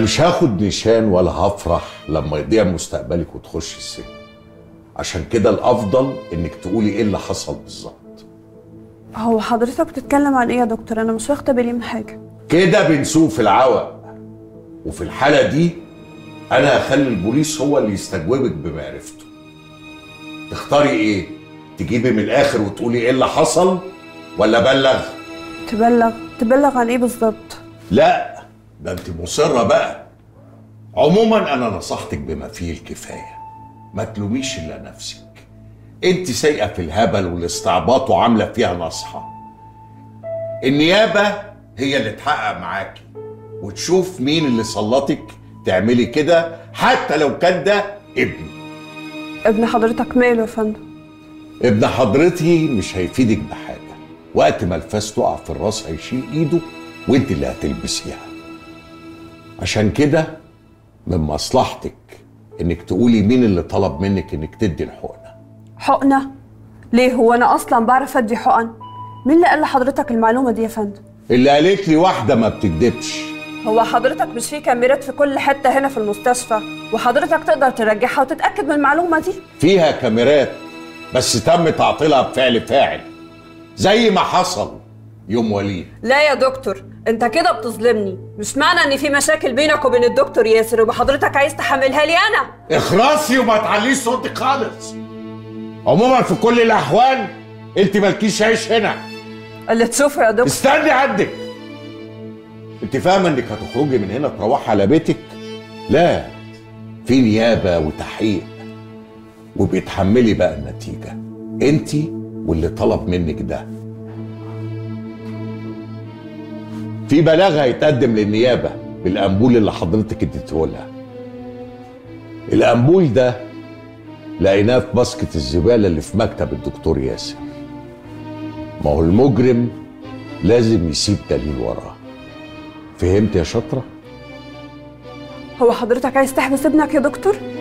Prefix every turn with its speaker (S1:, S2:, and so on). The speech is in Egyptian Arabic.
S1: مش هاخد نشان ولا هفرح لما يضيع مستقبلك وتخش السجن عشان كده الافضل انك تقولي ايه اللي حصل بالظبط
S2: هو حضرتك بتتكلم عن ايه يا دكتور انا مش واخده بالي من حاجه
S1: كده بنسوق في العوق وفي الحالة دي أنا هخلي البوليس هو اللي يستجوبك بمعرفته تختاري إيه؟ تجيبي من الآخر وتقولي إيه اللي حصل ولا بلغ؟
S2: تبلغ تبلغ عن ايه بالظبط
S1: لا ده أنت مصرة بقى عموما أنا نصحتك بما فيه الكفاية ما تلوميش إلا نفسك أنت سايقة في الهبل والاستعباط وعاملة فيها نصحة النيابة هي اللي تحقق معاكي وتشوف مين اللي سلطك تعملي كده حتى لو كان ده ابني
S2: ابن حضرتك ماله يا فندم
S1: ابن حضرتي مش هيفيدك بحاجة وقت ما الفاس تقع في الراس هيشيل ايده وانت اللي هتلبسيها عشان كده من مصلحتك انك تقولي مين اللي طلب منك انك تدي الحقنة
S2: حقنه ليه هو انا اصلا بعرف ادي حقن مين اللي قال لحضرتك المعلومه دي يا فندم
S1: اللي قالت لي واحدة ما بتكدبش
S2: هو حضرتك مش في كاميرات في كل حته هنا في المستشفى وحضرتك تقدر ترجعها وتتاكد من المعلومه دي
S1: فيها كاميرات بس تم تعطيلها بفعل فاعل زي ما حصل يوم وليد
S2: لا يا دكتور انت كده بتظلمني مش معنى ان في مشاكل بينك وبين الدكتور ياسر يبقى حضرتك عايز تحملها لي انا
S1: اخرسي وما تعليش صوتك خالص عموما في كل الاحوال انت مالكيش عيش هنا
S2: اللي تشوفه يا دكتور
S1: استني عندك انت فاهمه انك هتخرجي من هنا تروحي على بيتك لا في نيابه وتحقيق وبيتحملي بقى النتيجه انت واللي طلب منك ده في بلاغ هيتقدم للنيابه بالامبول اللي حضرتك اديته لها الامبول ده لقيناه في باسكت الزباله اللي في مكتب الدكتور ياسر ما هو المجرم لازم يسيب دليل وراه فهمت يا شاطره
S2: هو حضرتك عايز تحبس ابنك يا دكتور